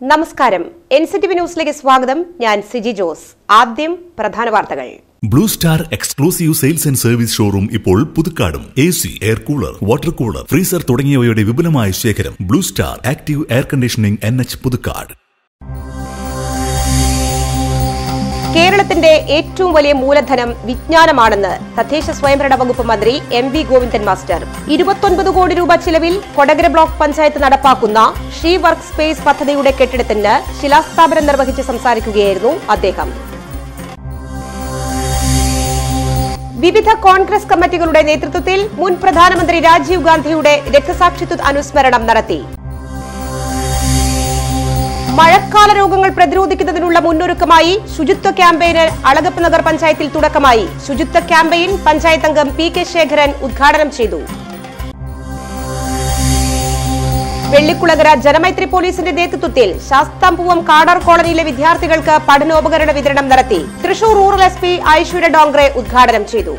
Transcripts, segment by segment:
നമസ്കാരം N C T V ന്യൂസിലേക്ക് സ്വാഗതം ഞാൻ സിജി ജോസ് ആദ്യം പ്രധാന വാർത്തകൾ Blue Star exclusive sales and service showroom ഇപ്പോൾ പുതുക്കാടും A C air cooler water cooler freezer തുടങ്ങിയവയുടെ വിപുലമായ ശേഖരം Blue Star active air conditioning N H Puthukkad കേരളത്തിന്റെ ഏറ്റവും വലിയ മൂലധനം വിജ്ഞാനമാണെന്ന് തദ്ദേശ സ്വയംഭരണ വകുപ്പ് മന്ത്രി എം വി ഗോവിന്ദൻ മാസ്റ്റർ ഇരുപത്തൊൻപത് കോടി രൂപ ചിലവിൽ കൊടകര ബ്ലോക്ക് പഞ്ചായത്ത് നടപ്പാക്കുന്ന ഷീ വർക്ക് സ്പേസ് പദ്ധതിയുടെ കെട്ടിടത്തിന് ശിലാസ്ഥാപനം നിർവഹിച്ച് സംസാരിക്കുകയായിരുന്നു അദ്ദേഹം വിവിധ കോൺഗ്രസ് കമ്മിറ്റികളുടെ നേതൃത്വത്തിൽ മുൻ പ്രധാനമന്ത്രി രാജീവ് ഗാന്ധിയുടെ രക്തസാക്ഷിത്വ അനുസ്മരണം നടത്തി മഴക്കാല രോഗങ്ങൾ പ്രതിരോധിക്കുന്നതിനുള്ള മുന്നൊരുക്കമായി ശുചിത്വ ക്യാമ്പയിന് അളഗപ്പ് നഗർ പഞ്ചായത്തിൽ തുടക്കമായി ശുചിത്വ ക്യാമ്പയിൻ പഞ്ചായത്ത് അംഗം പി കെ ശേഖരൻ ഉദ്ഘാടനം ചെയ്തു വെള്ളിക്കുളകര ജനമൈത്രി പോലീസിന്റെ നേതൃത്വത്തിൽ ശാസ്താംപൂവം കാടാർ കോളനിയിലെ വിദ്യാർത്ഥികൾക്ക് പഠനോപകരണ വിതരണം നടത്തി Thrissur rural S P Aishwarya Dongre ഉദ്ഘാടനം ചെയ്തു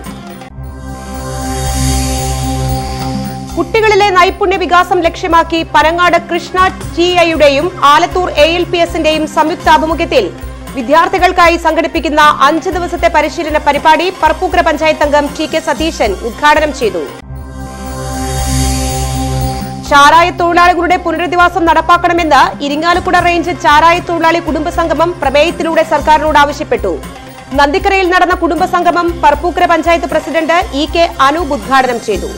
കുട്ടികളിലെ നൈപുണ്യ വികാസം ലക്ഷ്യമാക്കി പനങ്ങാട് കൃഷ്ണ ടി ഐയുടെയും ആലത്തൂർ എ എൽ പി എസിന്റെയും സംയുക്ത ആഭിമുഖ്യത്തിൽ വിദ്യാർത്ഥികൾക്കായി സംഘടിപ്പിക്കുന്ന അഞ്ച് ദിവസത്തെ പരിശീലന പരിപാടി പറപ്പൂക്കര പഞ്ചായത്ത് അംഗം ടി കെ സതീശൻ ഉദ്ഘാടനം ചെയ്തു ചാരായ തൊഴിലാളികളുടെ പുനരധിവാസം നടപ്പാക്കണമെന്ന് ഇരിങ്ങാലക്കുട റേഞ്ച് ചാരായ തൊഴിലാളി കുടുംബസംഗമം പ്രമേയത്തിലൂടെ സർക്കാരിനോട് ആവശ്യപ്പെട്ടു നന്ദിക്കരയിൽ നടന്ന കുടുംബസംഗമം Parappukkara panchayat president E K Anoop ഉദ്ഘാടനം ചെയ്തു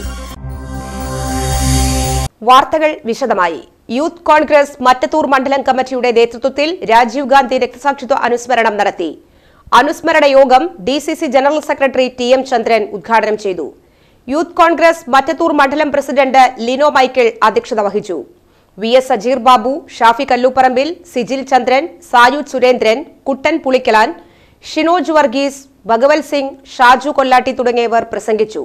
വാർത്തകൾ വിശദമായി യൂത്ത് കോൺഗ്രസ് മറ്റത്തൂർ മണ്ഡലം കമ്മിറ്റിയുടെ നേതൃത്വത്തിൽ രാജീവ് ഗാന്ധി രക്തസാക്ഷിത്വ അനുസ്മരണം നടത്തി അനുസ്മരണ യോഗം D C C general secretary T M Chandran ഉദ്ഘാടനം ചെയ്തു യൂത്ത് കോൺഗ്രസ് മറ്റത്തൂർ മണ്ഡലം പ്രസിഡന്റ് ലിനോ മൈക്കിൾ അധ്യക്ഷത വഹിച്ചു വി എസ് സജീർ ബാബു ഷാഫി കല്ലൂപ്പറമ്പിൽ സിജിൽ ചന്ദ്രൻ സായൂജ് സുരേന്ദ്രൻ കുട്ടൻ പുളിക്കലാൻ ഷിനോജ് വർഗീസ് ഭഗവത് സിംഗ് ഷാജു കൊല്ലാട്ടി തുടങ്ങിയവർ പ്രസംഗിച്ചു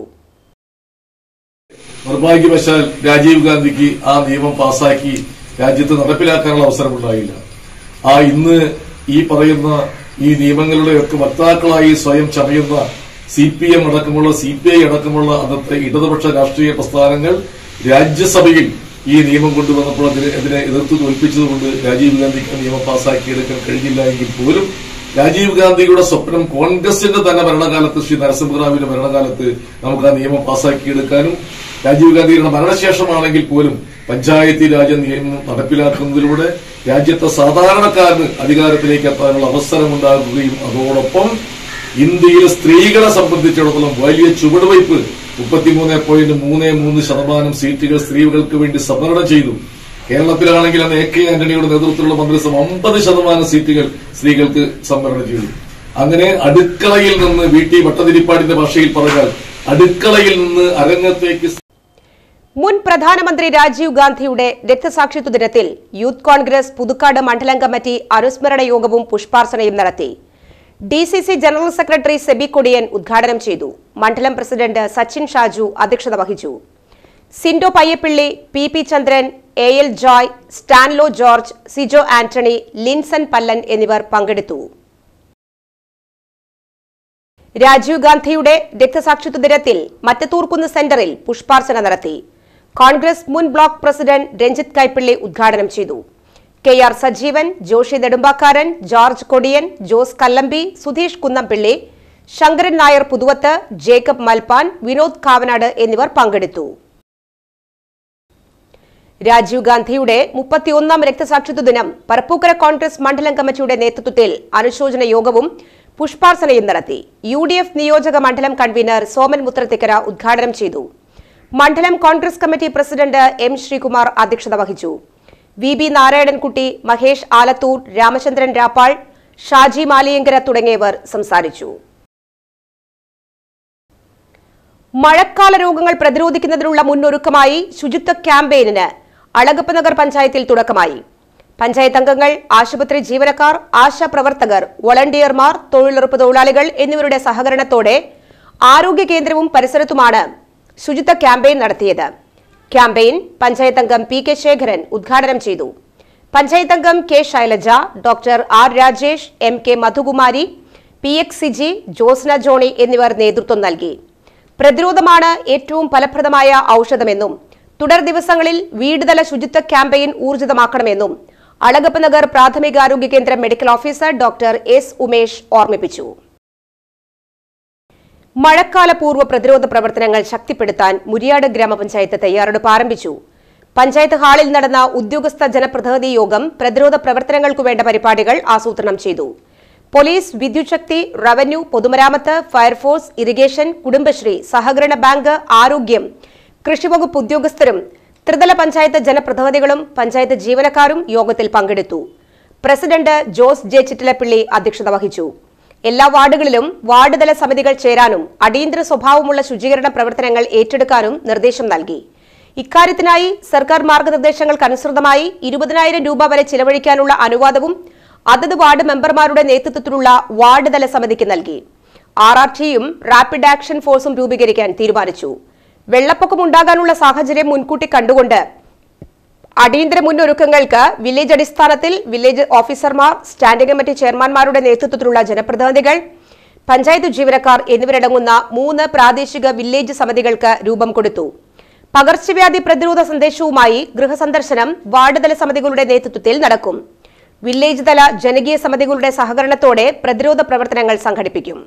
നിർഭാഗ്യവശാൽ രാജീവ് ഗാന്ധിക്ക് ആ നിയമം പാസാക്കി രാജ്യത്ത് നടപ്പിലാക്കാനുള്ള അവസരമുണ്ടായില്ല ആ ഇന്ന് ഈ പറയുന്ന ഈ നിയമങ്ങളുടെയൊക്കെ വക്താക്കളായി സ്വയം ചമയുന്ന സി പി എം അടക്കമുള്ള സി പി ഐ അടക്കമുള്ള അന്നത്തെ ഇടതുപക്ഷ രാഷ്ട്രീയ പ്രസ്ഥാനങ്ങൾ രാജ്യസഭയിൽ ഈ നിയമം കൊണ്ടുവന്നപ്പോൾ അതിനെ അതിനെ എതിർത്ത് തോൽപ്പിച്ചതുകൊണ്ട് രാജീവ് ഗാന്ധിക്ക് ആ നിയമം പാസാക്കിയെടുക്കാൻ കഴിഞ്ഞില്ല എങ്കിൽ പോലും രാജീവ് ഗാന്ധിയുടെ സ്വപ്നം കോൺഗ്രസിന്റെ തന്നെ ഭരണകാലത്ത് ശ്രീ നരസിംഹറാവിന്റെ ഭരണകാലത്ത് നമുക്ക് ആ നിയമം പാസാക്കിയെടുക്കാനും രാജീവ് ഗാന്ധിയുടെ മരണശേഷമാണെങ്കിൽ പോലും പഞ്ചായത്തി രാജ് നിയമം നടപ്പിലാക്കുന്നതിലൂടെ രാജ്യത്തെ സാധാരണക്കാരന് അധികാരത്തിലേക്ക് എത്താനുള്ള അവസരമുണ്ടാകുകയും അതോടൊപ്പം ഇന്ത്യയിലെ സ്ത്രീകളെ സംബന്ധിച്ചിടത്തോളം വലിയ ചുവടുവയ്പ് മുപ്പത്തിമൂന്ന് പോയിന്റ് മൂന്ന് മൂന്ന് ശതമാനം സീറ്റുകൾ സ്ത്രീകൾക്ക് വേണ്ടി സംവരണം ചെയ്തു കേരളത്തിലാണെങ്കിൽ അന്ന് എ കെ ആന്റണിയുടെ നേതൃത്വത്തിലുള്ള മന്ത്രിസഭ അമ്പത് ശതമാനം സീറ്റുകൾ സ്ത്രീകൾക്ക് സംവരണം ചെയ്തു അങ്ങനെ അടുക്കളയിൽ നിന്ന് വി ടി ഭട്ടതിരിപ്പാടിന്റെ ഭാഷയിൽ പറഞ്ഞാൽ അടുക്കളയിൽ നിന്ന് അരങ്ങത്തേക്ക് മുൻ പ്രധാനമന്ത്രി രാജീവ് ഗാന്ധിയുടെ രക്തസാക്ഷിത്വ ദിനത്തിൽ യൂത്ത് കോൺഗ്രസ് പുതുക്കാട് മണ്ഡലം കമ്മിറ്റി അനുസ്മരണ യോഗവും പുഷ്പാർച്ചനയും നടത്തി D C C general secretary Sebi Kodiyan ഉദ്ഘാടനം ചെയ്തു മണ്ഡലം പ്രസിഡന്റ് സച്ചിൻ ഷാജു അധ്യക്ഷത വഹിച്ചു Sindo Payyappilly P P Chandran A L Joy Stanlo George Sijo Antony Linson Pallan എന്നിവർ പങ്കെടുത്തു രാജീവ് ഗാന്ധിയുടെ രക്തസാക്ഷിത്വ ദിനത്തിൽ മറ്റത്തൂർക്കുന്ന് സെന്ററിൽ പുഷ്പാർച്ചന നടത്തി കോൺഗ്രസ് മുൻ ബ്ലോക്ക് പ്രസിഡന്റ് രഞ്ജിത്ത് കൈപ്പിള്ളി ഉദ്ഘാടനം ചെയ്തു K R Sajeevan Joshi Nedumbakkaran George Kodiyan Jose Kallambi Sudheesh Kunnampilly Sankaran Nair Puthuvath Jacob Malpan Vinod Kavanad എന്നിവർ പങ്കെടുത്തു രാജീവ് ഗാന്ധിയുടെ മുപ്പത്തിയൊന്നാം രക്തസാക്ഷിത്വ ദിനം പറപ്പൂക്കര കോൺഗ്രസ് മണ്ഡലം കമ്മിറ്റിയുടെ നേതൃത്വത്തിൽ അനുശോചന യോഗവും പുഷ്പാർച്ചനയും നടത്തി യു ഡി എഫ് നിയോജക മണ്ഡലം കൺവീനർ സോമൻ മുത്രത്തിക്കര ഉദ്ഘാടനം ചെയ്തു മണ്ഡലം Congress committee president M Sreekumar അധ്യക്ഷത വഹിച്ചു വി ബി നാരായണൻകുട്ടി മഹേഷ് ആലത്തൂർ രാമചന്ദ്രൻ രാപ്പാൾ ഷാജി മാലിയങ്കര തുടങ്ങിയവർ സംസാരിച്ചു മഴക്കാല രോഗങ്ങൾ പ്രതിരോധിക്കുന്നതിനുള്ള മുന്നൊരുക്കമായി ശുചിത്വ ക്യാമ്പയിനിന് അളഗപ്പ് നഗർ പഞ്ചായത്തിൽ തുടക്കമായി പഞ്ചായത്ത് അംഗങ്ങൾ ആശുപത്രി ജീവനക്കാർ ആശാ പ്രവർത്തകർ വോളണ്ടിയർമാർ തൊഴിലുറപ്പ് തൊഴിലാളികൾ എന്നിവരുടെ സഹകരണത്തോടെ ആരോഗ്യ കേന്ദ്രവും പരിസരത്തുമാണ് ശുചിത്വ ക്യാമ്പയിൻ നടത്തിയത് ക്യാമ്പയിൻ പഞ്ചായത്ത് അംഗം പി കെ ശേഖരൻ ഉദ്ഘാടനം ചെയ്തു പഞ്ചായത്ത് അംഗം K Shailaja doctor R Rajesh M K Madhukumari P X Siji Josna Johnny എന്നിവർ നേതൃത്വം നൽകി പ്രതിരോധമാണ് ഏറ്റവും ഫലപ്രദമായ ഔഷധമെന്നും തുടർ ദിവസങ്ങളിൽ വീടുതല ശുചിത്വ ക്യാമ്പയിൻ ഊർജിതമാക്കണമെന്നും അളഗപ്പ നഗർ പ്രാഥമികാരോഗ്യ കേന്ദ്രം medical officer doctor S Umesh ഓർമ്മിപ്പിച്ചു മഴക്കാല പൂർവ്വ പ്രതിരോധ പ്രവർത്തനങ്ങൾ ശക്തിപ്പെടുത്താൻ മുരിയാട് ഗ്രാമപഞ്ചായത്ത് തയ്യാറെടുപ്പ് ആരംഭിച്ചു പഞ്ചായത്ത് ഹാളിൽ നടന്ന ഉദ്യോഗസ്ഥ ജനപ്രതിനിധി യോഗം പ്രതിരോധ പ്രവർത്തനങ്ങൾക്കു വേണ്ട പരിപാടികൾ ആസൂത്രണം ചെയ്തു പോലീസ് വിദ്യുച്ഛക്തി റവന്യൂ പൊതുമരാമത്ത് ഫയർഫോഴ്സ് ഇറിഗേഷൻ കുടുംബശ്രീ സഹകരണ ബാങ്ക് ആരോഗ്യം കൃഷിവകുപ്പ് ഉദ്യോഗസ്ഥരും ത്രിതല പഞ്ചായത്ത് ജനപ്രതിനിധികളും പഞ്ചായത്ത് ജീവനക്കാരും യോഗത്തിൽ പങ്കെടുത്തു പ്രസിഡന്റ് ജോസ് ജെ ചിറ്റിലപ്പിള്ളി അധ്യക്ഷത വഹിച്ചു എല്ലാ വാർഡുകളിലും വാർഡ് തല സമിതികൾ ചേരാനും അടിയന്തര സ്വഭാവമുള്ള ശുചീകരണ പ്രവർത്തനങ്ങൾ ഏറ്റെടുക്കാനും നിർദ്ദേശം നൽകി ഇക്കാര്യത്തിനായി സർക്കാർ മാർഗനിർദ്ദേശങ്ങൾക്കനുസൃതമായി ഇരുപതിനായിരം രൂപ വരെ ചിലവഴിക്കാനുള്ള അനുവാദവും അതത് വാർഡ് മെമ്പർമാരുടെ നേതൃത്വത്തിലുള്ള വാർഡ് തല സമിതിക്ക് നൽകി ആർ ആർ ടിയും റാപ്പിഡ് ആക്ഷൻ ഫോഴ്സും രൂപീകരിക്കാൻ തീരുമാനിച്ചു വെള്ളപ്പൊക്കം ഉണ്ടാകാനുള്ള സാഹചര്യം മുൻകൂട്ടി കണ്ടുകൊണ്ട് അടിയന്തര മുന്നൊരുക്കങ്ങൾക്ക് വില്ലേജ് അടിസ്ഥാനത്തിൽ വില്ലേജ് ഓഫീസർമാർ സ്റ്റാൻഡിംഗ് കമ്മിറ്റി ചെയർമാൻമാരുടെ നേതൃത്വത്തിലുള്ള ജനപ്രതിനിധികൾ പഞ്ചായത്ത് ജീവനക്കാർ എന്നിവരടങ്ങുന്ന മൂന്ന് പ്രാദേശിക വില്ലേജ് സമിതികൾക്ക് രൂപം കൊടുത്തു പകർച്ചവ്യാധി പ്രതിരോധ സന്ദേശവുമായി ഗൃഹസന്ദർശനം വാർഡ് തല സമിതികളുടെ നേതൃത്വത്തിൽ നടക്കും വില്ലേജ് തല ജനകീയ സമിതികളുടെ സഹകരണത്തോടെ പ്രതിരോധ പ്രവർത്തനങ്ങൾ സംഘടിപ്പിക്കും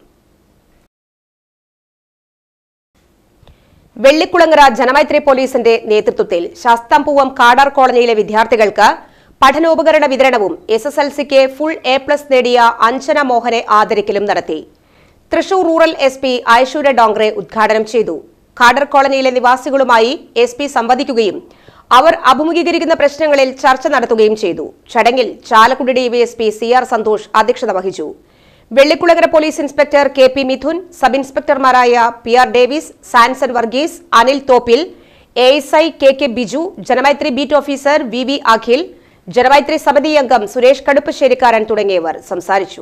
വെള്ളിക്കുളങ്ങര ജനമൈത്രി പോലീസിന്റെ നേതൃത്വത്തിൽ ശാസ്താംപൂവം കാടാർ കോളനിയിലെ വിദ്യാർത്ഥികൾക്ക് പഠനോപകരണ വിതരണവും എസ് എസ് എൽ സിക്ക് ഫുൾ എ പ്ലസ് നേടിയ അഞ്ജന മോഹനെ ആദരിക്കലും നടത്തി Thrissur rural S P Aishwarya Dongre ഉദ്ഘാടനം ചെയ്തു കാടർ കോളനിയിലെ നിവാസികളുമായി എസ് പി സംവദിക്കുകയും അവർ അഭിമുഖീകരിക്കുന്ന പ്രശ്നങ്ങളിൽ ചർച്ച നടത്തുകയും ചെയ്തു ചടങ്ങിൽ Chalakudy DYSP C R Santhosh അധ്യക്ഷത വഹിച്ചു Vellikulangara police inspector K P Mithun sub ഇൻസ്പെക്ടർമാരായ P R Davis Sanson Varghese Anil Thoppil A S I K K Biju Janamaithri beat officer V V Akhil Janamaithri സമിതി അംഗം സുരേഷ് കടുപ്പശ്ശേരിക്കാരൻ തുടങ്ങിയവർ സംസാരിച്ചു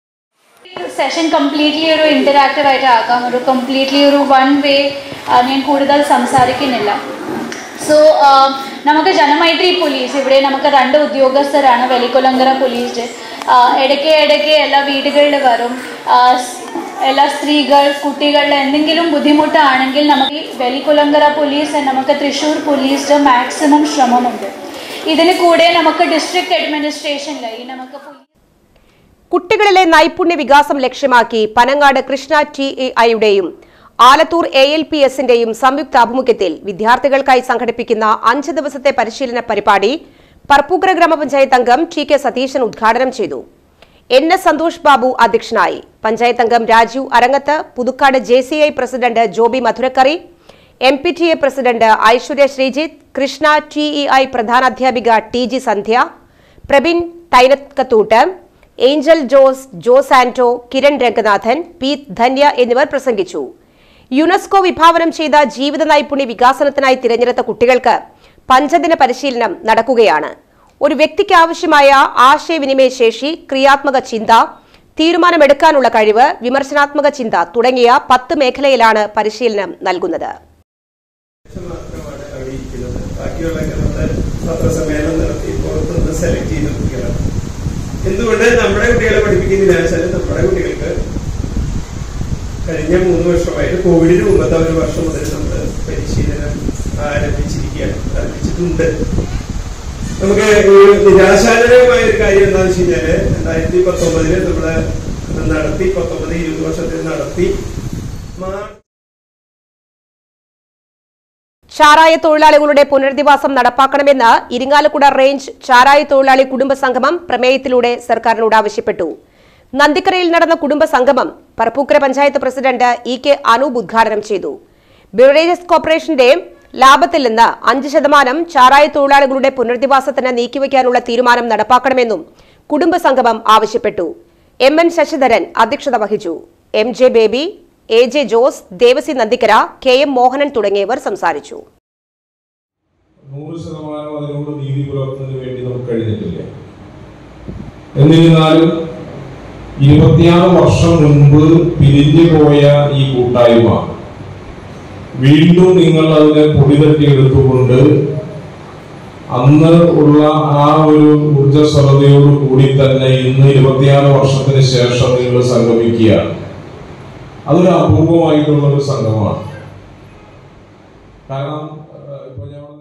സെഷൻ കംപ്ലീറ്റ്ലി ഒരു ഇന്ററാക്റ്റീവ് ആയിട്ട് ആക്കാം ഒരു കംപ്ലീറ്റ്ലി ഒരു വൺ വേ ഞാൻ കൂടുതൽ സംസാരിക്കുന്നില്ല സോ നമുക്ക് ജനമൈത്രി പോലീസ് ഇവിടെ നമുക്ക് രണ്ട് ഉദ്യോഗസ്ഥരാണ് വെലിക്കുലങ്കര പോലീസ് ഇടയ്ക്ക് ഇടയ്ക്ക് എല്ലാ വീടുകളിൽ വരും ആ, സ്- എല്ലാ സ്ത്രീകൾ കുട്ടികളുടെ എന്തെങ്കിലും ബുദ്ധിമുട്ടാണെങ്കിൽ നമുക്ക് ഈ വെലിക്കുലങ്കര പോലീസ് നമുക്ക് തൃശ്ശൂർ പോലീസിന്റെ മാക്സിമം ശ്രമമുണ്ട് ഇതിന് കൂടെ നമുക്ക് ഡിസ്ട്രിക്ട് അഡ്മിനിസ്ട്രേഷനിൽ ഈ നമുക്ക് പോലീസ് കുട്ടികളിലെ നൈപുണ്യ വികാസം ലക്ഷ്യമാക്കി പനങ്ങാട് കൃഷ്ണ ടി എ ഐയുടെയും ആലത്തൂർ എ എൽ പി എസിന്റെയും സംയുക്ത ആഭിമുഖ്യത്തിൽ വിദ്യാർത്ഥികൾക്കായി സംഘടിപ്പിക്കുന്ന അഞ്ച് ദിവസത്തെ പരിശീലന പരിപാടി പർപ്പൂക്കര ഗ്രാമപഞ്ചായത്ത് അംഗം ടി കെ സതീശൻ ഉദ്ഘാടനം ചെയ്തു എൻ എസ് സന്തോഷ് ബാബു അധ്യക്ഷനായി പഞ്ചായത്ത് അംഗം Rajeev Arangath Puthukkad J C I president Jobi Madhurakkari M P T A president Aishwarya Sreejith Krishna T E I പ്രധാനാധ്യാപിക T G Sandhya Prabin Thainakkathoot Angel Jose Jose Anto Kiran Ranganathan P Dhanya എന്നിവർ പ്രസംഗിച്ചു യുനെസ്കോ വിഭാവനം ചെയ്ത ജീവിത നൈപുണ്യ വികാസനത്തിനായി തിരഞ്ഞെടുത്ത കുട്ടികൾക്ക് പഞ്ചദിന പരിശീലനം നടക്കുകയാണ് ഒരു വ്യക്തിക്ക് ആവശ്യമായ ആശയവിനിമയ ശേഷി ക്രിയാത്മക ചിന്ത തീരുമാനമെടുക്കാനുള്ള കഴിവ് വിമർശനാത്മക ചിന്ത തുടങ്ങിയ പത്ത് മേഖലയിലാണ് പരിശീലനം നൽകുന്നത് മാത്രമാണ് അവിടെ ഇരിക്കുന്നത് ബാക്കിയുള്ളതൊക്കെ നമ്മൾ പത്രസമ്മേളനം നടത്തി പുറത്തുനിന്ന് സെലക്ട് ചെയ്ത കുട്ടികളാണ് എന്തുകൊണ്ട് നമ്മുടെ കുട്ടികളെ പഠിപ്പിക്കുന്നില്ല വെച്ചാൽ നമ്മുടെ കുട്ടികൾക്ക് കഴിഞ്ഞ മൂന്ന് വർഷമായിട്ട് കോവിഡിന് മുമ്പത്തെ ഒരു വർഷം മുതൽ നമ്മൾ പരിശീലനം ആരംഭിച്ചിരിക്കുകയാണ് ആരംഭിച്ചിട്ടുണ്ട് നമുക്ക് ഒരു നിരാശാജനകമായ ഒരു കാര്യം എന്താണെന്ന് വെച്ച് കഴിഞ്ഞാല് രണ്ടായിരത്തി പത്തൊമ്പതില് നമ്മള് നടത്തി പത്തൊമ്പത് ഇരുപത് വർഷത്തിൽ നടത്തി മാർച്ച് ചാരായ തൊഴിലാളികളുടെ പുനരധിവാസം നടപ്പാക്കണമെന്ന് ഇരിങ്ങാലക്കുട റേഞ്ച് ചാരായ തൊഴിലാളി കുടുംബ സംഗമം പ്രമേയത്തിലൂടെ സർക്കാരിനോട് ആവശ്യപ്പെട്ടു നന്ദിക്കരയിൽ നടന്ന കുടുംബ സംഗമം Parappukkara panchayat president E K Anoop ഉദ്ഘാടനം ചെയ്തു ബിവറേജസ് കോർപ്പറേഷന്റെ ലാഭത്തിൽ നിന്ന് അഞ്ച് ശതമാനം ചാരായ തൊഴിലാളികളുടെ പുനരധിവാസത്തിന് നീക്കിവെക്കാനുള്ള തീരുമാനം നടപ്പാക്കണമെന്നും കുടുംബ സംഗമം ആവശ്യപ്പെട്ടു എം എൻ ശശിധരൻ അധ്യക്ഷത വഹിച്ചു M J Baby A J Jose Devasi Nandikkara K M Mohanan തുടങ്ങിയവർ സംസാരിച്ചു നൂറ് ശതമാനം അതിനോട് നീതി പുലർത്തുന്നതിന് വേണ്ടി നമുക്ക് കഴിഞ്ഞിട്ടില്ല എന്നിരുന്നാലും ഇരുപത്തിയാറ് വർഷം മുൻപ് പിരിഞ്ഞു പോയ ഈ കൂട്ടായ്മ വീണ്ടും നിങ്ങൾ അതിനെ പൊടിതട്ടിയെടുത്തുകൊണ്ട് അന്ന് ഉള്ള ആ ഒരു ഊർജ്ജസ്വലതയോട് കൂടി തന്നെ ഇന്ന് ഇരുപത്തിയാറ് വർഷത്തിന് ശേഷം നിങ്ങൾ സംഗമിക്കുകയാണ് അതൊരു അപൂർവമായിട്ടുള്ള ഒരു സംഘമാണ് കാരണം ഏഹ്, ഇപ്പൊ ഞാൻ പറഞ്ഞ-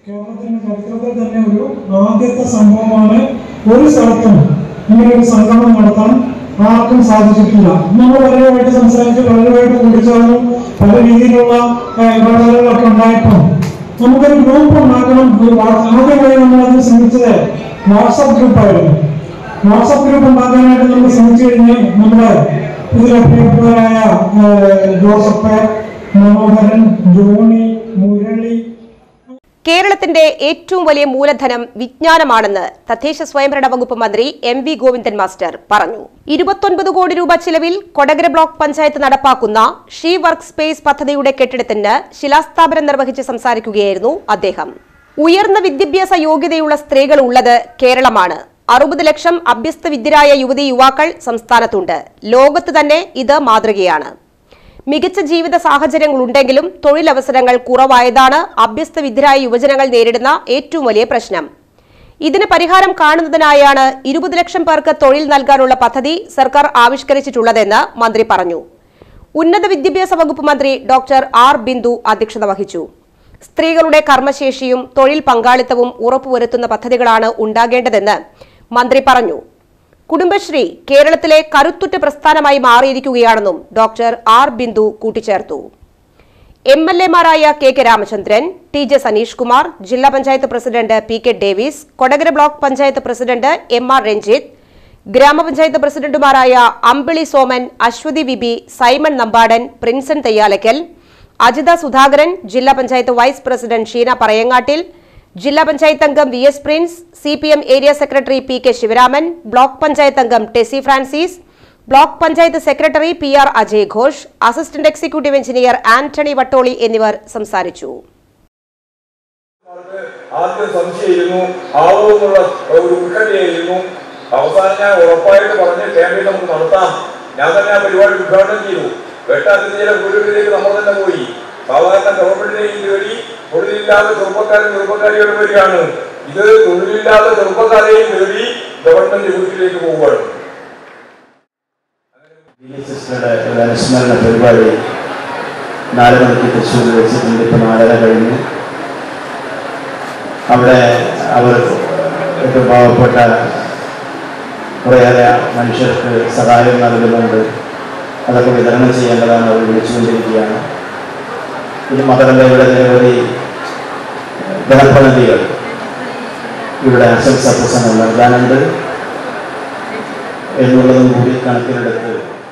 കേരളത്തിന്റെ ചരിത്രത്തിൽ തന്നെ ഒരു ആദ്യത്തെ സംഭവമാണ് ഒരു സ്ഥലത്തും ഇങ്ങനെ ഒരു സംഗമം നടത്താൻ ആർക്കും സാധിച്ചിട്ടില്ല നമ്മൾ പലരുമായിട്ട് സംസാരിച്ച് പലരുമായിട്ട് കൂടിച്ചേർന്നു പല രീതിയിലുള്ള ഏഹ്, ഇടപെടലുകളൊക്കെ ഉണ്ടായപ്പോൾ നമുക്കൊരു ഗ്രൂപ്പ് ഉണ്ടാക്കണം ഒരു വാ- ആദ്യമായി നമ്മളത് ശ്രമിച്ചത് വാട്സപ്പ് ഗ്രൂപ്പായിരുന്നു വാട്സപ്പ് ഗ്രൂപ്പ് ഉണ്ടാക്കാനായിട്ട് നമ്മൾ ശ്രമിച്ചു കഴിഞ്ഞ് നമ്മുടെ ഇതിലെ പ്രിയപ്പെട്ടവരായ ഏഹ്, ജോസഫ് മനോഹരൻ ജോണി മുരളി കേരളത്തിന്റെ ഏറ്റവും വലിയ മൂലധനം വിജ്ഞാനമാണെന്ന് തദ്ദേശ സ്വയംഭരണ വകുപ്പ് മന്ത്രി എം വി ഗോവിന്ദൻ മാസ്റ്റർ പറഞ്ഞു ഇരുപത്തൊൻപത് കോടി രൂപ ചിലവിൽ കൊടകര ബ്ലോക്ക് പഞ്ചായത്ത് നടപ്പാക്കുന്ന ഷീ വർക്ക് സ്പേസ് പദ്ധതിയുടെ കെട്ടിടത്തിന് ശിലാസ്ഥാപനം നിർവഹിച്ച് സംസാരിക്കുകയായിരുന്നു അദ്ദേഹം ഉയർന്ന വിദ്യാഭ്യാസ യോഗ്യതയുള്ള സ്ത്രീകൾ ഉള്ളത് കേരളമാണ് അറുപത് ലക്ഷം അഭ്യസ്ത വിദ്യരായ യുവതി യുവാക്കൾ സംസ്ഥാനത്തുണ്ട് ലോകത്ത് തന്നെ ഇത് മാതൃകയാണ് മികച്ച ജീവിത സാഹചര്യങ്ങളുണ്ടെങ്കിലും തൊഴിലവസരങ്ങൾ കുറവായതാണ് അഭ്യസ്ത വിദ്യരായ യുവജനങ്ങൾ നേരിടുന്ന ഏറ്റവും വലിയ പ്രശ്നം ഇതിന് പരിഹാരം കാണുന്നതിനായാണ് ഇരുപത് ലക്ഷം പേർക്ക് തൊഴിൽ നൽകാനുള്ള പദ്ധതി സർക്കാർ ആവിഷ്കരിച്ചിട്ടുള്ളതെന്ന് മന്ത്രി പറഞ്ഞു ഉന്നത വിദ്യാഭ്യാസ വകുപ്പ് മന്ത്രി ഡോക്ടർ ആർ ബിന്ദു അധ്യക്ഷത വഹിച്ചു സ്ത്രീകളുടെ കർമ്മശേഷിയും തൊഴിൽ പങ്കാളിത്തവും ഉറപ്പുവരുത്തുന്ന പദ്ധതികളാണ് ഉണ്ടാകേണ്ടതെന്ന് മന്ത്രി പറഞ്ഞു കുടുംബശ്രീ കേരളത്തിലെ കരുത്തുറ്റ പ്രസ്ഥാനമായി മാറിയിരിക്കുകയാണെന്നും ഡോക്ടർ ആർ ബിന്ദു കൂട്ടിച്ചേർത്തു എം എൽ എമാരായ K K Ramachandran T J Saneesh Kumar ജില്ലാ panchayat president P K Davis Kodakara block panchayat president M R Ranjith ഗ്രാമപഞ്ചായത്ത് പ്രസിഡന്റുമാരായ അമ്പിളി സോമൻ അശ്വതി വിബി സൈമൺ നമ്പാടൻ പ്രിൻസൺ തെയ്യാലക്കൽ അജിത സുധാകരൻ ജില്ലാ പഞ്ചായത്ത് വൈസ് പ്രസിഡന്റ് ഷീന പറയങ്ങാട്ടിൽ ജില്ലാ പഞ്ചായത്ത് അംഗം V S Prince C P M area secretary P K Sivaraman block panchayat അംഗം Tessy Francis block panchayat secretary P R Ajay Ghosh assistant executive engineer Antony Vattoli എന്നിവർ സംസാരിച്ചു ആദ്യം സംശയമായിരുന്നു ആവോ എന്നുള്ള ഒരു ഉത്കണ്ഠയായിരുന്നു അവസാനം ഞാൻ ഉറപ്പായിട്ട് പറഞ്ഞ് ക്യാമ്പയിൻ നമുക്ക് നടത്താം ഞാൻ തന്നെ ആ പരിപാടി ഉദ്ഘാടനം ചെയ്തു വെട്ടാത്തിൻ്റെ വീടുകളിലേക്ക് നമ്മൾ തന്നെ പോയി സാധാരണ ഗവൺമെന്റിനെയും തേടി തൊഴിലില്ലാത്ത ചെറുപ്പക്കാരും ചെറുപ്പക്കാരികളും വരികയാണ് ഇത് തൊഴിലില്ലാത്ത ചെറുപ്പക്കാരെയും തേടി ഗവൺമെന്റ് വീട്ടിലേക്ക് പോവുകയാണ് സിസ്റ്ററുടെ ഒരു അനുസ്മരണ പരിപാടി നാല് മണിക്ക് തൃശ്ശൂരിൽ വെച്ചിട്ടുണ്ട് ഇപ്പം നാലര കഴിഞ്ഞ് അവിടെ അവർ ഏറ്റവും പാവപ്പെട്ട കുറേയേറെ മനുഷ്യർക്ക് സഹായം നൽകുന്നുണ്ട് അതൊക്കെ വിതരണം ചെയ്യേണ്ടതാണ് അവർ വിളിച്ചുകൊണ്ടിരിക്കുകയാണ് ഇത് മാത്രമല്ല ഇവിടെ നിരവധി ജനപ്രതിനിധികൾ ഇവിടെ ആശംസാ പ്രസംഗം നൽകാനുണ്ട് എന്നുള്ളതും കൂടി കണക്കിലെടുത്ത്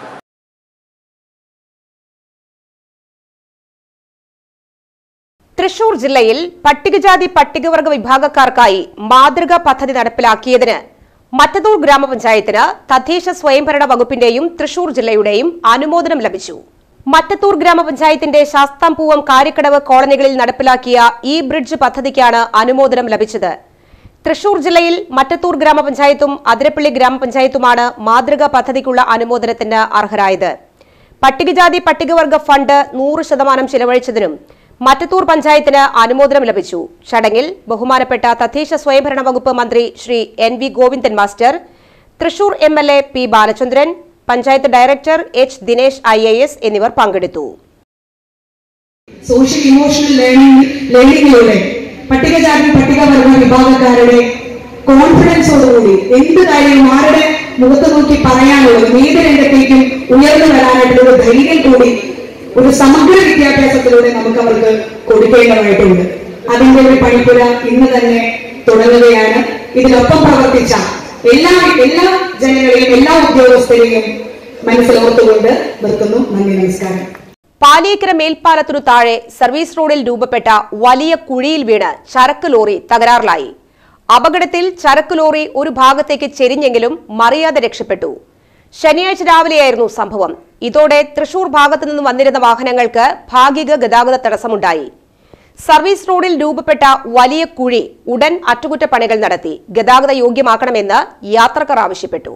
തൃശൂർ ജില്ലയിൽ പട്ടികജാതി പട്ടികവർഗ വിഭാഗക്കാർക്കായി മാതൃകാ പദ്ധതി നടപ്പിലാക്കിയതിന് മറ്റത്തൂർ ഗ്രാമപഞ്ചായത്തിന് തദ്ദേശ സ്വയംഭരണ വകുപ്പിന്റെയും തൃശൂർ ജില്ലയുടെയും അനുമോദനം ലഭിച്ചു മറ്റത്തൂർ ഗ്രാമപഞ്ചായത്തിന്റെ ശാസ്താംപൂവം കാരിക്കടവ് കോളനികളിൽ നടപ്പിലാക്കിയ ഈ ബ്രിഡ്ജ് പദ്ധതിക്കാണ് അനുമോദനം ലഭിച്ചത് തൃശൂർ ജില്ലയിൽ മറ്റത്തൂർ ഗ്രാമപഞ്ചായത്തും അതിരപ്പള്ളി ഗ്രാമപഞ്ചായത്തുമാണ് മാതൃകാ പദ്ധതിക്കുള്ള അനുമോദനത്തിന് അർഹരായത് പട്ടികജാതി പട്ടികവർഗ ഫണ്ട് നൂറ് ശതമാനം ചിലവഴിച്ചതിനും മറ്റത്തൂർ പഞ്ചായത്തിന് അനുമോദനം ലഭിച്ചു ചടങ്ങിൽ ബഹുമാനപ്പെട്ട തദ്ദേശ സ്വയംഭരണ വകുപ്പ് മന്ത്രി Shri N V Govindan master Thrissur M L A P Balachandran panchayat director H Dinesh I A S എന്നിവർ പങ്കെടുത്തു സോഷ്യൽ ഇമോഷണൽ ലേണിംഗ് ലേണിംഗിലൂടെ പട്ടികജാതി പട്ടികവർഗ വിഭാഗക്കാരുടെ കോൺഫിഡൻസോടുകൂടി എന്ത് കാര്യവും ആരുടെ മുഖത്ത് നോക്കി പറയാനുള്ളത് ഏത് രംഗത്തേക്കും ഉയർന്നു വരാനായിട്ടുള്ള ഒരു ധൈര്യം കൂടി ഒരു സമഗ്ര വിദ്യാഭ്യാസത്തിലൂടെ നമുക്ക് അവർക്ക് കൊടുക്കേണ്ടതായിട്ടുണ്ട് അതിന്റെ ഒരു പണിപ്പുര ഇന്ന് തന്നെ തുടങ്ങുകയാണ് ഇതിനൊപ്പം പ്രവർത്തിച്ച എല്ലാ എല്ലാ ജനങ്ങളെയും എല്ലാ ഉദ്യോഗസ്ഥരെയും മനസ്സിലോർത്തുകൊണ്ട് നിർത്തുന്നു നന്ദി നമസ്കാരം പാലിയേക്കര മേൽപ്പാലത്തിനു താഴെ സർവീസ് റോഡിൽ രൂപപ്പെട്ട വലിയ കുഴിയിൽ വീണ് ചരക്ക് ലോറി തകരാറിലായി അപകടത്തിൽ ചരക്ക് ലോറി ഒരു ഭാഗത്തേക്ക് ചെരിഞ്ഞെങ്കിലും മറിയാതെ രക്ഷപ്പെട്ടു ശനിയാഴ്ച രാവിലെയായിരുന്നു സംഭവം ഇതോടെ തൃശൂർ ഭാഗത്തു നിന്ന് വന്നിരുന്ന വാഹനങ്ങൾക്ക് ഭാഗിക ഗതാഗത തടസ്സമുണ്ടായി സർവീസ് റോഡിൽ രൂപപ്പെട്ട വലിയ കുഴി ഉടൻ അറ്റകുറ്റപ്പണികൾ നടത്തി ഗതാഗത യോഗ്യമാക്കണമെന്ന് യാത്രക്കാർ ആവശ്യപ്പെട്ടു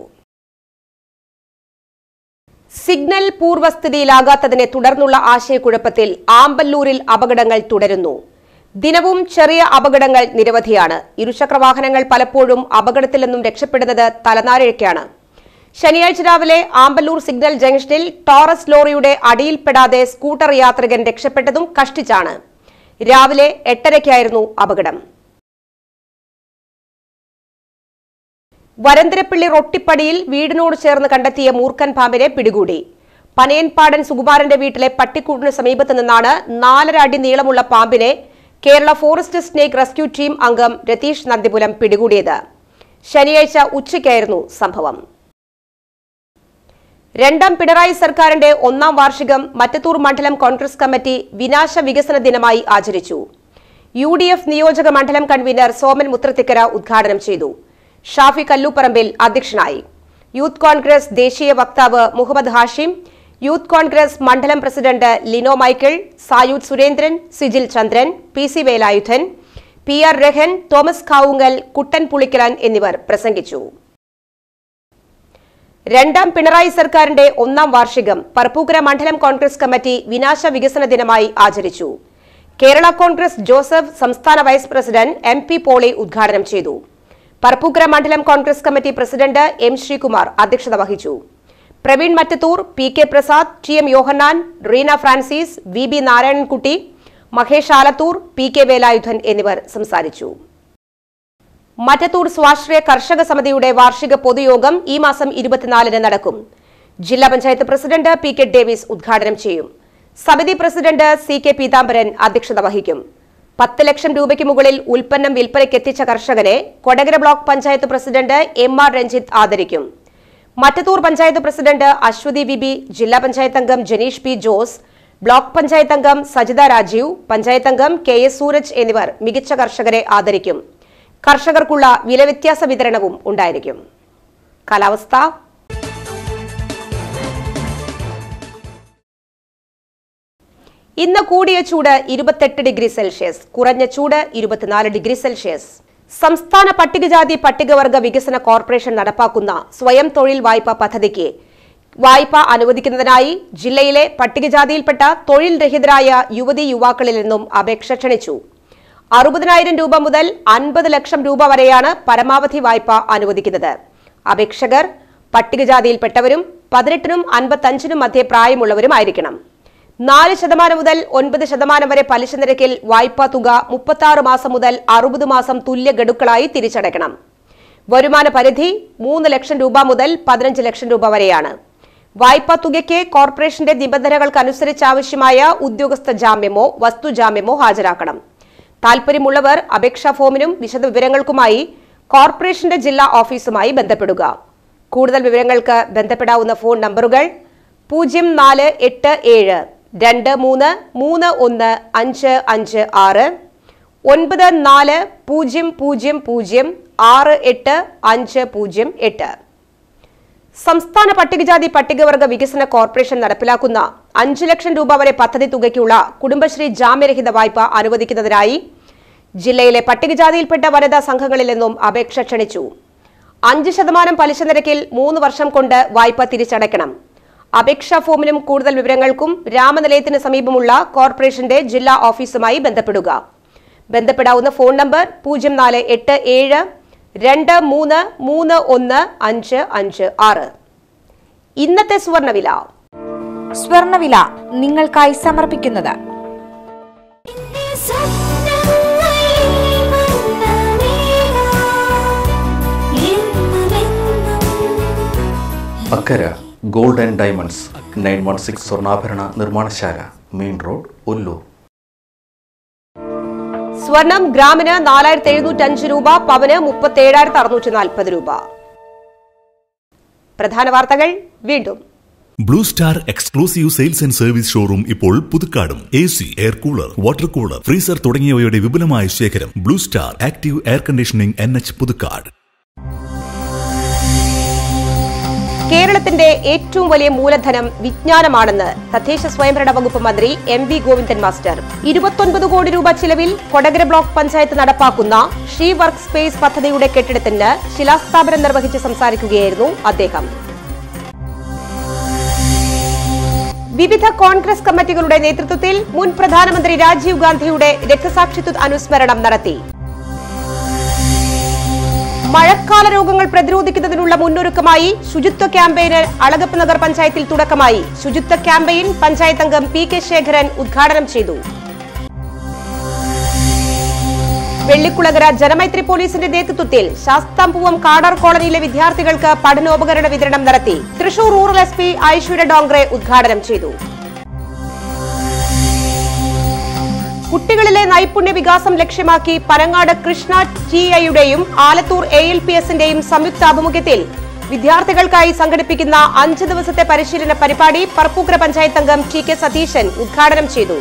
സിഗ്നൽ പൂർവ്വസ്ഥിതിയിലാകാത്തതിനെ തുടർന്നുള്ള ആശയക്കുഴപ്പത്തിൽ ആമ്പല്ലൂരിൽ അപകടങ്ങൾ തുടരുന്നു ദിനവും ചെറിയ അപകടങ്ങൾ നിരവധിയാണ് ഇരുചക്രവാഹനങ്ങൾ പലപ്പോഴും അപകടത്തിൽ നിന്നും രക്ഷപ്പെടുന്നത് തലനാരിഴയ്ക്കാണ് ശനിയാഴ്ച രാവിലെ ആമ്പല്ലൂർ സിഗ്നൽ ജംഗ്ഷനിൽ ടോറസ് ലോറിയുടെ അടിയിൽപ്പെടാതെ സ്കൂട്ടർ യാത്രികൻ രക്ഷപ്പെട്ടതും കഷ്ടിച്ചാണ് രാവിലെ എട്ടരയ്ക്കായിരുന്നു അപകടം വരന്തരപ്പള്ളി റൊട്ടിപ്പടിയിൽ വീടിനോട് ചേർന്ന് കണ്ടെത്തിയ മൂർഖൻ പാമ്പിനെ പിടികൂടി പനയൻപാടൻ സുകുമാരന്റെ വീട്ടിലെ പട്ടിക്കൂടിന് സമീപത്ത് നിന്നാണ് നാലര അടി നീളമുള്ള പാമ്പിനെ Kerala forest snake rescue team അംഗം രതീഷ് നന്ദിപുലം പിടികൂടിയത് ശനിയാഴ്ച ഉച്ചയ്ക്കായിരുന്നു സംഭവം രണ്ടാം പിണറായി സർക്കാരിന്റെ ഒന്നാം വാർഷികം മറ്റത്തൂർ മണ്ഡലം കോൺഗ്രസ് കമ്മിറ്റി വിനാശ വികസന ദിനമായി ആചരിച്ചു യു ഡി എഫ് നിയോജക മണ്ഡലം കൺവീനർ സോമൻ മുത്രത്തിക്കര ഉദ്ഘാടനം ചെയ്തു ഷാഫി കല്ലൂപ്പറമ്പിൽ അധ്യക്ഷനായി യൂത്ത് കോൺഗ്രസ് ദേശീയ വക്താവ് മുഹമ്മദ് ഹാഷിം യൂത്ത് കോൺഗ്രസ് മണ്ഡലം president Lino Michael Sayuj Surendran Sijil Chandran P C Velayudhan P R Rehan Thomas Kavungal Kuttan Pulikkalan എന്നിവർ പ്രസംഗിച്ചു രണ്ടാം പിണറായി സർക്കാരിന്റെ ഒന്നാം വാർഷികം പറപ്പൂക്കര മണ്ഡലം കോൺഗ്രസ് കമ്മിറ്റി വിനാശ വികസന ദിനമായി ആചരിച്ചു കേരള കോൺഗ്രസ് ജോസഫ് സംസ്ഥാന vice president M P Poly ഉദ്ഘാടനം ചെയ്തു പറപ്പൂക്കര മണ്ഡലം Congress committee president M Sreekumar അധ്യക്ഷത വഹിച്ചു Praveen Mattathur P K Prasad T M Yohannan Reena Francis V B Narayanankutty Mahesh Alathur P K Velayudhan എന്നിവർ സംസാരിച്ചു മറ്റത്തൂർ സ്വാശ്രയ കർഷക സമിതിയുടെ വാർഷിക പൊതുയോഗം ഈ മാസം ഇരുപത്തിനാലിന് നടക്കും ജില്ലാ panchayat president P K Davis ഉദ്ഘാടനം ചെയ്യും സമിതി പ്രസിഡന്റ് സി കെ പീതാംബരൻ അധ്യക്ഷത വഹിക്കും പത്ത് ലക്ഷം രൂപയ്ക്ക് മുകളിൽ ഉൽപ്പന്നം വിൽപ്പനയ്ക്കെത്തിച്ച കർഷകനെ Kodakara block panchayat president M R Ranjith ആദരിക്കും Mattathur panchayat president Aswathi V B ജില്ലാ പഞ്ചായത്ത് അംഗം ജനീഷ് പി ജോസ് ബ്ലോക്ക് പഞ്ചായത്ത് അംഗം സജിത രാജീവ് പഞ്ചായത്ത് അംഗം കെ എസ് സൂരജ് എന്നിവർ മികച്ച കർഷകരെ ആദരിക്കും കർഷകർക്കുള്ള വിലവ്യത്യാസ വിതരണവും ഉണ്ടായിരിക്കും കാലാവസ്ഥ ഇന്ന് കൂടിയ ചൂട് ഇരുപത്തെട്ട് ഡിഗ്രി സെൽഷ്യസ് കുറഞ്ഞ ചൂട് ഇരുപത്തിനാല് ഡിഗ്രി സെൽഷ്യസ് സംസ്ഥാന പട്ടികജാതി പട്ടികവർഗ വികസന കോർപ്പറേഷൻ നടപ്പാക്കുന്ന സ്വയം തൊഴിൽ വായ്പാ പദ്ധതിക്ക് വായ്പ അനുവദിക്കുന്നതിനായി ജില്ലയിലെ പട്ടികജാതിയിൽപ്പെട്ട തൊഴിൽ രഹിതരായ യുവതി യുവാക്കളിൽ നിന്നും അപേക്ഷ ക്ഷണിച്ചു അറുപതിനായിരം രൂപ മുതൽ അൻപത് ലക്ഷം രൂപ വരെയാണ് പരമാവധി വായ്പ അനുവദിക്കുന്നത് അപേക്ഷകർ പട്ടികജാതിയിൽപ്പെട്ടവരും പതിനെട്ടിനും അൻപത്തഞ്ചിനും മധ്യേ പ്രായമുള്ളവരുമായിരിക്കണം നാല് ശതമാനം മുതൽ ഒൻപത് ശതമാനം വരെ പലിശ നിരക്കിൽ വായ്പാ തുക മുപ്പത്തി മാസം മുതൽ അറുപത് മാസം തുല്യ ഗഡുക്കളായി തിരിച്ചടയ്ക്കണം വരുമാന പരിധി മൂന്ന് ലക്ഷം രൂപ മുതൽ പതിനഞ്ച് ലക്ഷം രൂപ വരെയാണ് വായ്പാ തുകയ്ക്ക് കോർപ്പറേഷന്റെ നിബന്ധനകൾക്കനുസരിച്ച് ആവശ്യമായ ഉദ്യോഗസ്ഥ ജാമ്യമോ വസ്തുജാമ്യമോ ഹാജരാക്കണം താൽപര്യമുള്ളവർ അപേക്ഷാ ഫോമിനും വിശദവിവരങ്ങൾക്കുമായി കോർപ്പറേഷന്റെ ജില്ലാ ഓഫീസുമായി ബന്ധപ്പെടുക കൂടുതൽ വിവരങ്ങൾക്ക് ബന്ധപ്പെടാവുന്ന ഫോൺ നമ്പറുകൾ പൂജ്യം നാല് എട്ട് ഏഴ് രണ്ട് മൂന്ന് മൂന്ന് ഒന്ന് അഞ്ച് അഞ്ച് ആറ് ഒൻപത് നാല് പൂജ്യം പൂജ്യം പൂജ്യം ആറ് എട്ട് അഞ്ച് പൂജ്യം എട്ട് സംസ്ഥാന പട്ടികജാതി പട്ടികവർഗ വികസന കോർപ്പറേഷൻ നടപ്പിലാക്കുന്ന അഞ്ചു ലക്ഷം രൂപ വരെ പദ്ധതി തുകയ്ക്കുള്ള കുടുംബശ്രീ ജാമ്യരഹിത വായ്പ അനുവദിക്കുന്നതിനായി ജില്ലയിലെ പട്ടികജാതിയിൽപ്പെട്ട വനിതാ സംഘങ്ങളിൽ നിന്നും അപേക്ഷ ക്ഷണിച്ചു അഞ്ച് ശതമാനം പലിശ നിരക്കിൽ മൂന്ന് വർഷം കൊണ്ട് വായ്പ തിരിച്ചടയ്ക്കണം അപേക്ഷാ ഫോമിനും കൂടുതൽ വിവരങ്ങൾക്കും രാമനിലയത്തിന് സമീപമുള്ള കോർപ്പറേഷന്റെ ജില്ലാ ഓഫീസുമായി ബന്ധപ്പെടുക ബന്ധപ്പെടാവുന്ന ഫോൺ നമ്പർ പൂജ്യം നാല് എട്ട് ഏഴ് രണ്ട് മൂന്ന് മൂന്ന് ഒന്ന് അഞ്ച് അഞ്ച് ആറ് ഇന്നത്തെ സ്വർണ്ണവില സ്വർണവില നിങ്ങൾക്കായി സമർപ്പിക്കുന്നത് Akkara gold and diamonds nine one six സ്വർണ്ണാഭരണ നിർമ്മാണശാല മെയിൻ റോഡ് ഒല്ലൂർ സ്വർണം ഗ്രാമിന് നാലായിരത്തി എഴുന്നൂറ്റി അഞ്ച് രൂപ പവന് മുപ്പത്തി ഏഴായിരത്തി അറുന്നൂറ്റി നാൽപ്പത് രൂപ പ്രധാന വാർത്തകൾ വീണ്ടും Blue Star exclusive sales and service showroom ഇപ്പോൾ പുതുക്കാടും A C air cooler water cooler freezer തുടങ്ങിയവയുടെ വിപുലമായ ശേഖരം Blue Star active air conditioning N H Puthukkad കേരളത്തിന്റെ ഏറ്റവും വലിയ മൂലധനം വിജ്ഞാനമാണെന്ന് തദ്ദേശ സ്വയംഭരണ വകുപ്പ് മന്ത്രി എം വി ഗോവിന്ദൻ മാസ്റ്റർ ഇരുപത്തൊൻപത് കോടി രൂപ ചിലവിൽ കൊടകര ബ്ലോക്ക് പഞ്ചായത്ത് നടപ്പാക്കുന്ന ഷീ വർക്ക് സ്പേസ് പദ്ധതിയുടെ കെട്ടിടത്തിന് ശിലാസ്ഥാപനം നിർവഹിച്ച് സംസാരിക്കുകയായിരുന്നു അദ്ദേഹം വിവിധ കോൺഗ്രസ് കമ്മിറ്റികളുടെ നേതൃത്വത്തിൽ മുൻ പ്രധാനമന്ത്രി രാജീവ് ഗാന്ധിയുടെ രക്തസാക്ഷിത്വ അനുസ്മരണം നടത്തി മഴക്കാല രോഗങ്ങൾ പ്രതിരോധിക്കുന്നതിനുള്ള മുന്നൊരുക്കമായി ശുചിത്വ ക്യാമ്പയിന് അളഗപ്പ് നഗർ പഞ്ചായത്തിൽ തുടക്കമായി ശുചിത്വ ക്യാമ്പയിൻ പഞ്ചായത്ത് അംഗം പി കെ ശേഖരൻ ഉദ്ഘാടനം ചെയ്തു വെള്ളിക്കുളകര ജനമൈത്രി പോലീസിന്റെ നേതൃത്വത്തിൽ ശാസ്താംപൂവം കാടാർ കോളനിയിലെ വിദ്യാർത്ഥികൾക്ക് പഠനോപകരണ വിതരണം നടത്തി Thrissur rural S P Aishwarya Dongre ഉദ്ഘാടനം ചെയ്തു കുട്ടികളിലെ നൈപുണ്യ വികാസം ലക്ഷ്യമാക്കി പനങ്ങാട് കൃഷ്ണ ടി ഐയുടെയും ആലത്തൂർ എ എൽ പി എസിന്റെയും സംയുക്ത ആഭിമുഖ്യത്തിൽ വിദ്യാർത്ഥികൾക്കായി സംഘടിപ്പിക്കുന്ന അഞ്ച് ദിവസത്തെ പരിശീലന പരിപാടി പറപ്പൂക്കര പഞ്ചായത്ത് അംഗം ടി കെ സതീശൻ ഉദ്ഘാടനം ചെയ്തു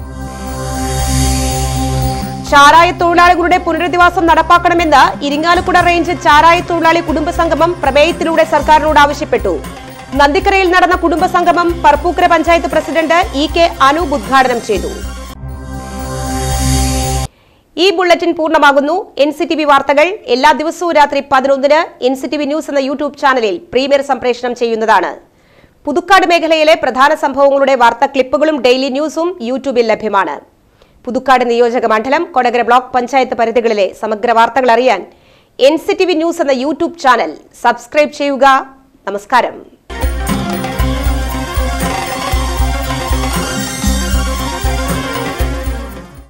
ചാരായ തൊഴിലാളികളുടെ പുനരധിവാസം നടപ്പാക്കണമെന്ന് ഇരിങ്ങാലക്കുട റേഞ്ച് ചാരായ തൊഴിലാളി കുടുംബസംഗമം പ്രമേയത്തിലൂടെ സർക്കാരിനോട് ആവശ്യപ്പെട്ടു നന്ദിക്കരയിൽ നടന്ന കുടുംബസംഗമം Parappukkara panchayat president E K Anoop ഉദ്ഘാടനം ചെയ്തു ഈ ബുള്ളറ്റിൻ പൂർണ്ണമാകുന്നു എൻ സി ടി വി വാർത്തകൾ എല്ലാ ദിവസവും രാത്രി പതിനൊന്നിന് N C T V news എന്ന യൂട്യൂബ് ചാനലിൽ പ്രീമിയർ സംപ്രേഷണം ചെയ്യുന്നതാണ് പുതുക്കാട് മേഖലയിലെ പ്രധാന സംഭവങ്ങളുടെ വാർത്താ ക്ലിപ്പുകളും ഡെയിലി ന്യൂസും യൂട്യൂബിൽ ലഭ്യമാണ് പുതുക്കാട് നിയോജക മണ്ഡലം കൊടകര ബ്ലോക്ക് പഞ്ചായത്ത് പരിധികളിലെ സമഗ്ര വാർത്തകൾ അറിയാൻ N C T V news എന്ന യൂട്യൂബ് ചാനൽ സബ്സ്ക്രൈബ് ചെയ്യുക നമസ്കാരം